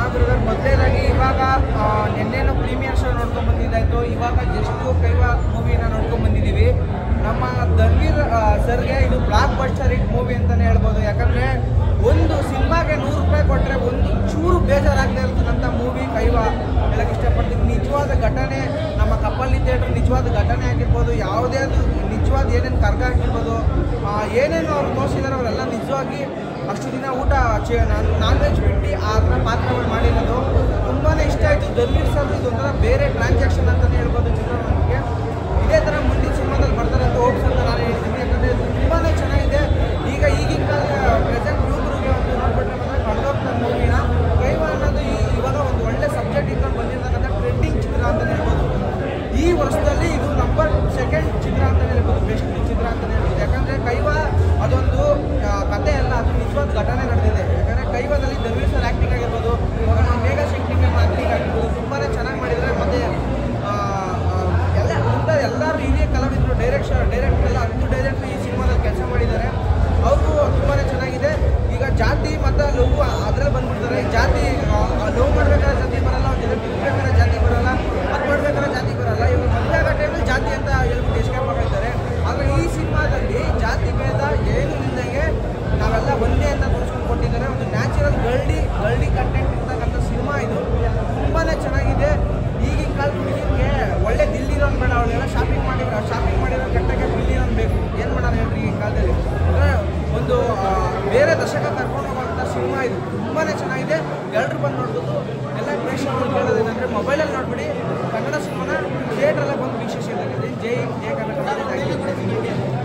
Brother ಮೊದಲನೇದಾಗಿ ಇವಾಗ ಆ, ನಿನ್ನೆನೂ ಪ್ರೀಮಿಯರ್ ಶೋ ನೋಡ್ಕೊಂಡು ಬಂದಿದ್ದಾಯ್ತು ಇವಾಗ ಜಸ್ಟ್ ಕೈವ ಮೂವಿನ ನೋಡ್ಕೊಂಡು ಬಂದಿದ್ದೀವಿ ನಮ್ಮ ಧನ್ವೀರ್ ಆ, ಸರ್ಗೆ ಇದು ಬ್ಲಾಕ್ ಬಸ್ಟರ್ ಹಿಟ್ ಮೂವಿ ಅಂತಲೇ ಹೇಳ್ಬೋದು ಯಾಕಂದರೆ ಒಂದು ಸಿನಿಮಾಗೆ ನೂರು ರೂಪಾಯಿ ಕೊಟ್ಟರೆ ಒಂದು ಚೂರು ಬೇಜಾರಾಗದೇ ಇರ್ತಕ್ಕಂಥ ಮೂವಿ ಕೈವ ಹೇಳಕ್ಕೆ ಇಷ್ಟಪಡ್ತೀನಿ ನಿಜವಾದ ಘಟನೆ ನಮ್ಮ ಕಪ್ಪಲ್ಲಿ ಥಿಯೇಟ್ರ್ ನಿಜವಾದ ಘಟನೆ ಆಗಿರ್ಬೋದು ಯಾವುದೇ ಅದು ನಿಜವಾದ ಏನೇನು ಕರ್ಗ ಆಗಿರ್ಬೋದು ಆ, ಏನೇನು ಅವ್ರು ತೋರಿಸಿದಾರೆ ಅವರೆಲ್ಲ ನಿಜವಾಗಿ ಅಷ್ಟು ದಿನ ಊಟ ನಾನ್ ವೆಜ್ ಬಿಟ್ಟು ಆ ಥರ ಪಾತ್ರಗಳು ಮಾಡಿರೋದು ತುಂಬಾ ಇಷ್ಟ ಆಯಿತು ಧರ್ಮೀರ್ ಸರ್ ಇದೊಂಥರ ಬೇರೆ ಟ್ರಾನ್ಸಾಕ್ಷನ್ ಅಂತಲೇ ಹೇಳ್ಬೋದು ಚಿತ್ರರಂಗಕ್ಕೆ ಇದೇ ಥರ ಮುಂದಿನ ಸಿನಿಮಾದಲ್ಲಿ ಬರ್ತಾರೆ ಅಂತ ಹೋಪ್ಸ್ ಅಂತ ನಾನು ಹೇಳ್ತೀನಿ ಯಾಕಂದರೆ ತುಂಬಾ ಚೆನ್ನಾಗಿದೆ ಈಗ ಈಗಿನ ಕಾಲ ಪ್ರೆಸೆಂಟ್ ಯುವಕರಿಗೆ ಒಂದು ನೋಡ್ಬಿಟ್ರೆ ಮಾತ್ರ ಕಳೆದೋಗ್ತಾರೆ ಮೂವಿನ ಕೈವ ಅನ್ನೋದು ಈ ಇವಾಗ ಒಂದು ಒಳ್ಳೆ ಸಬ್ಜೆಕ್ಟ್ ಇಟ್ಕೊಂಡು ಬಂದಿರ್ತಕ್ಕಂಥ ಟ್ರೆಂಡಿಂಗ್ ಚಿತ್ರ ಅಂತಲೇ ಹೇಳ್ಬೋದು ಈ ವರ್ಷದಲ್ಲಿ ಇದು ನಂಬರ್ ಸೆಕೆಂಡ್ ಚಿತ್ರ ಅಂತಲೇ ಹೇಳ್ಬೋದು ಬೆಸ್ಟ್ ಚಿತ್ರ ಅಂತಲೇ ಹೇಳ್ಬೋದು ಯಾಕಂದರೆ ಕೈವ ಅದೊಂದು ಆ, ಕಥೆ ಅಲ್ಲ ಅದು ನಿಜವಾದ ಘಟನೆ ನಡೆದಿದೆ ಯಾಕಂದರೆ ಕೈವದಲ್ಲಿ ಧರ್ಮೀರ್ ಸರ್ ಆ್ಯಕ್ಟಿಂಗ್ ಆಗಿರ್ಬೋದು ಇವಾಗ ನಮ್ಮ ಮೇಘ ಶೆಟ್ಟಿ ಆ್ಯಕ್ಟಿಂಗ್ ಆಗಿರ್ಬೋದು ತುಂಬಾ ಚೆನ್ನಾಗಿ ಮಾಡಿದ್ದಾರೆ ಮತ್ತು ಎಲ್ಲ ಮುಂದೆ ಎಲ್ಲರೂ ಹಿರಿಯ ಕಲಾವಿದರು ಡೈರೆಕ್ಷನ್ ಡೈರೆಕ್ಟರ್ ಎಲ್ಲ ಹತ್ತು ಡೈರೆಕ್ಟರ್ ಈ ಸಿನಿಮಾದಲ್ಲಿ ಕೆಲಸ ಮಾಡಿದ್ದಾರೆ ಅವ್ರಿಗೂ ತುಂಬಾ ಚೆನ್ನಾಗಿದೆ ಈಗ ಜಾತಿ ಮತ್ತು ಲವ್ ಅದರಲ್ಲಿ ಬಂದ್ಬಿಡ್ತಾರೆ ಜಾತಿ ಲವ್ ಮಾಡ್ಬೇಕಾದ್ರೆ ಜಾತಿ ಬರಲ್ಲ ಒಂದು ಜೊತೆ ಬಿಡ್ಬೇಕಾದ್ರೆ ಜಾತಿ ಬರಲ್ಲ ಅದು ಮಾಡ್ಬೇಕಾದ್ರೆ ಜಾತಿ ಬರಲ್ಲ ಇವರು ಮದುವೆ ಆಗೋ ಟೈಮಲ್ಲಿ ಜಾತಿ ಅಂತ ಹೇಳ್ಬಿಟ್ಟು ಎಸ್ಕೇಪ್ ಆಗಿದ್ದಾರೆ ಆದರೆ ಈ ಸಿನಿಮಾದಲ್ಲಿ ಜಾತಿ ಭೇದ ಏನು ಇಲ್ಲದಂಗೆ ನಾವೆಲ್ಲ ಒಂದೇ ಅಂತ ತೋರಿಸ್ಕೊಂಡು ಕೊಟ್ಟಿದ್ದಾರೆ ಒಂದು ನ್ಯಾಚುರಲ್ ಗಲ್ಡಿ ಗಲ್ಡಿ ಕಂಟೆಂಟ್ ಇರ್ತಕ್ಕಂಥ ಸಿನಿಮಾ ಇದು ತುಂಬಾ ಚೆನ್ನಾಗಿದೆ ಈಗಿನ ಕಾಲದ ಹುಡುಗಿಗೆ ಒಳ್ಳೆ ದಿಲ್ಲಿರೋನ್ ಬೇಡ ಅವಳೆಲ್ಲ ಶಾಪಿಂಗ್ ಮಾಡಿ ಶಾಪಿಂಗ್ ಮಾಡಿರೋ ಕಟ್ಟಕ್ಕೆ ದಿಲ್ಲಿರೋನ್ ಬೇಕು ಏನು ಮಾಡೋಣ ಹೇಳ್ರಿ ಈಗಿನ ಕಾಲದಲ್ಲಿ ಅಂದರೆ ಒಂದು ಆ, ಬೇರೆ ದಶಕ ಕರ್ಕೊಂಡು ಹೋಗುವಂಥ ಸಿನಿಮಾ ಇದು ತುಂಬಾ ಚೆನ್ನಾಗಿದೆ ಎಲ್ಲರೂ ಬಂದು ನೋಡ್ಬೋದು ಎಲ್ಲ ಪ್ರೇಕ್ಷಕರು ಕೇಳೋದೇನೆಂದರೆ ಮೊಬೈಲಲ್ಲಿ ನೋಡ್ಬಿಡಿ ಕನ್ನಡ ಸಿನಿಮಾನ ಥಿಯೇಟ್ರಲ್ಲೇ ಬಂದು ವೀಕ್ಷಿಸಿದ್ದಾರೆ ಜೈ ಹಿಂದ್, ಜೈ ಕನ್ನಡ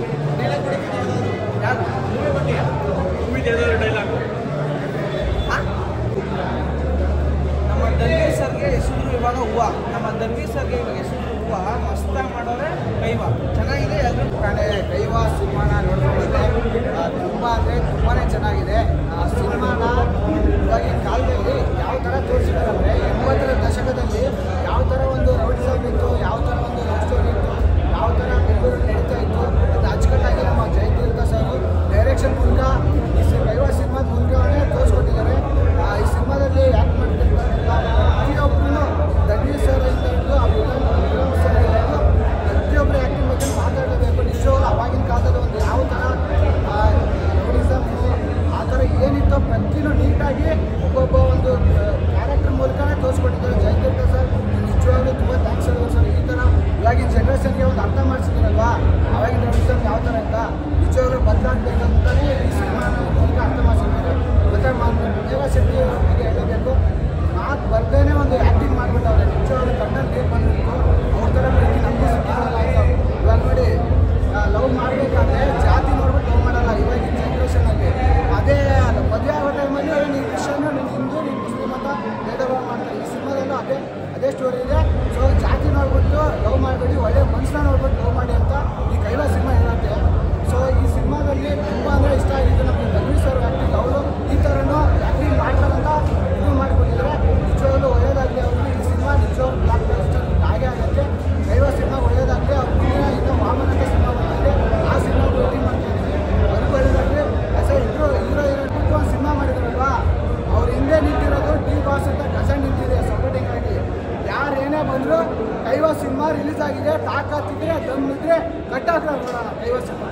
ಯಾರು ಆ? ನಮ್ಮ ಧನ್ವೀರ್ ಸರ್ಗೆ ಹೆಸರು ಇವಾಗ ಹೂವ ನಮ್ಮ ಧನ್ವೀರ್ ಸರ್ಗೆ ಇವಾಗ ಹೆಸರು ಹೂವ ಮಸ್ತಾಗಿ ಮಾಡೋರೆ ಕೈವ ಚೆನ್ನಾಗಿದೆ ಎಲ್ಲರೂ ಕಡೆ ಕೈವ ಸಿನಿಮಾನ ನೋಡ್ಕೊಂಡಿದ್ದೆ ತುಂಬ ಅಂದರೆ ತುಂಬಾ ಚೆನ್ನಾಗಿದೆ ಆ ಸಿನಿಮಾನ ಇವಾಗಿನ ಕಾಲದಲ್ಲಿ ಯಾವ ಥರ ತೋರಿಸಿದಾರಂದರೆ ಎಂಬತ್ತರ ದಶಕದಲ್ಲಿ ಯಾವ ಥರ ಒಂದು ರೌಡಿಸಮ್ ಇತ್ತು ಯಾವ ಥರ ಒಂದು ಲವ್ ಸ್ಟೋರಿ ಇತ್ತು ಯಾವ ಥರ ಬೆಂಗಳೂರು ನಡೀತಾ ಇತ್ತು ಅದು ಅಚ್ಚುಕಟ್ಟಾಗಿ ನಮ್ಮ ಜಯತೀರ್ಥ ಸರ್ ಡೈರೆಕ್ಷನ್ ಮೂಲಕ ಈ ಸಿ ಕೈವ ಸಿನಿಮಾದ ಮೂಲಕನೇ ತೋರಿಸ್ಕೊಟ್ಟಿದ್ದಾರೆ ಆ, ಈ ಸಿನಿಮಾದಲ್ಲಿ ಯಾಕೆ ಮಾಡ್ತಿರ್ತಾರೆ ಪ್ರತಿಯೊಬ್ಬರು ಧನ್ವೀರ್ ಸರ್ ಅಂತ ಹಿಡಿದು ಆ ವಿಲನ್ ವಿಲನ್ ಸರ್ ಹಿಡಿದು ಪ್ರತಿಯೊಬ್ಬರು ಆ್ಯಕ್ಟಿಂಗ್ ಬಗ್ಗೆ ಮಾತಾಡಬೇಕು ನಿಜವಾಗ್ಲೂ ಅವಾಗಿನ ಕಾಲದಲ್ಲಿ ಒಂದು ಯಾವ ಥರ ರೌಡಿಸಮ್ಮು ಆ ಥರ ಏನಿತ್ತೋ ಪ್ರತಿಯೂ ನೀಟಾಗಿ ಒಬ್ಬೊಬ್ಬ ಒಂದು ಕ್ಯಾರೆಕ್ಟರ್ ಮೂಲಕನೇ ತೋರಿಸ್ಕೊಟ್ಟಿದ್ದಾರೆ ಜಯತೀರ್ಥ ಸರ್ ನಿಜವಾಗ್ಲೂ ತುಂಬ ಥ್ಯಾಂಕ್ಸ್ ಹೇಳೋದು ಸರ್ ಈ ಥರ ಇವಾಗಿನ ಜನ್ರೇಷನ್ಗೆ ಒಂದು ಅರ್ಥ ಮಾಡಿಸಿದ್ರಲ್ವಾ ಅವಾಗಿನ ರೌಡಿಸಮ್ ಯಾವ ಥರ ಅಂತ ನಿಜವಾಗ್ಲೂ ಬದಲಾಗಬೇಕಂತಲೇ ಈ ಸಿನಿಮಾ ಮೂಲಕ ಅರ್ಥ ಮಾಡಿಸಿದ್ದಾರೆ ಮತ್ತು ದೇವ ಶೆಟ್ಟಿ ಅವ್ರ ಬಗ್ಗೆ ಹೇಳಬೇಕು ಮಾತು ಬರ್ದೇನೆ ಒಂದು ಆ್ಯಕ್ಟಿಂಗ್ ಮಾಡ್ಬಿಟ್ಟವ್ರೆ ನಿಜವಾಗ್ಲೂ ಕಣ್ಣಲ್ಲಿ ನೀರು ಬಂದ್ಬಿಟ್ಟು ಅವ್ರ ಥರ ಪ್ರೀತಿ ನಮಗೂ ಸಿಕ್ಕಿರಲ್ಲ ಅಂತ ಇವಾಗ ನೋಡಿ ಲವ್ ಮಾಡಬೇಕಾದ್ರೆ ಜಾತಿ ನೋಡ್ಬಿಟ್ಟು ಲವ್ ಮಾಡಲ್ಲ ಇವಾಗಿನ ಜನ್ರೇಷನಲ್ಲಿ ಅದೇ ಮದುವೆ ಆಗೋ ಟೈಮಲ್ಲಿ ನೀನು ಕ್ರಿಶ್ಚಿಯನ್ ನೀನು ಹಿಂದೂ ನೀನು ಮುಸ್ಲಿಮ್ ಅಂತ ಭೇದ ಭಾವ ಮಾಡ್ತಾರೆ ಈ ಸಿನಿಮಾದಲ್ಲೂ ಅದೇ ಅದೇ ಸ್ಟೋರಿ ಇದೆ ಸೊ ಜಾತಿ ನೋಡ್ಬಿಟ್ಟು ಲವ್ ಮಾಡಬೇಡಿ ಒಳ್ಳೆ ಮನುಷ್ಯನ ನೋಡ್ಬಿಟ್ಟು ಲವ್ ಮಾಡಿ ಅಂತ ಈ ಕೈಲ ಸಿನಿಮಾ ಹೇಳುತ್ತೆ ಸೊ ಈ ಸಿನಿಮಾದಲ್ಲಿ ತುಂಬ ಅಂದರೆ ಇಷ್ಟ ಆಗಿದ್ದು ನಮಗೆ ಧನ್ವೀರ್ ಸರ್ ಆ್ಯಕ್ಟಿಂಗ್ ಅವರು ಈ ಥರನೂ ಆ್ಯಕ್ಟಿಂಗ್ ಮಾಡ್ತಾರಂತ ಇದು ಮಾಡಿಕೊಂಡಿದ್ದಾರೆ ನಿಜವಾಗ್ಲೂ ಒಳ್ಳೇದಾಗಲಿ ಅವರು ಈ ಸಿನಿಮಾ ನಿಜವಾಗ್ಲೂ ಬ್ಲಾಕ್ ಬಸ್ಟರ್ ಹಾಗೆ ಆಗುತ್ತೆ ದೈವ ಸಿನಿಮಾ ಒಳ್ಳೇದಾಗಲಿ ಅವ್ರ ಮುಂದಿನ ಇನ್ನು ವಾಮನ ಅಂತ ಸಿನಿಮಾ ಬಂದಿದೆ ಆ ಸಿನಿಮಾ ವೇಟಿಂಗ್ ಮಾಡ್ತಾ ಇದ್ದೀವಿ ಅವ್ರಿಗೂ ಒಳ್ಳೇದಾಗಲಿ ಅಸೆ ಇಬ್ಬರು ಹೀರೋ ಹೀರೋ ಒಂದು ಸಿನಿಮಾ ಮಾಡಿದಾರಲ್ವಾ ಅವ್ರ ಹಿಂದೆ ನಿಂತಿರೋದು ಡಿ ಬಾಸ್ ಅಂತ ಕಸನ್ ನಿಂತಿದೆ ಸಪೋರ್ಟಿಂಗ್ ಆಗಿ ಯಾರು ಏನೇ ಬಂದರೂ ಕೈವ ಸಿನಿಮಾ ರಿಲೀಸ್ ಆಗಿದೆ ತಾಕತ್ತಿದ್ರೆ ದಮ್ ಇದ್ರೆ ಕಟ್ಟಾಕ್ರ ನೋಡೋಣ ಕೈವ ಸಿನಿಮಾ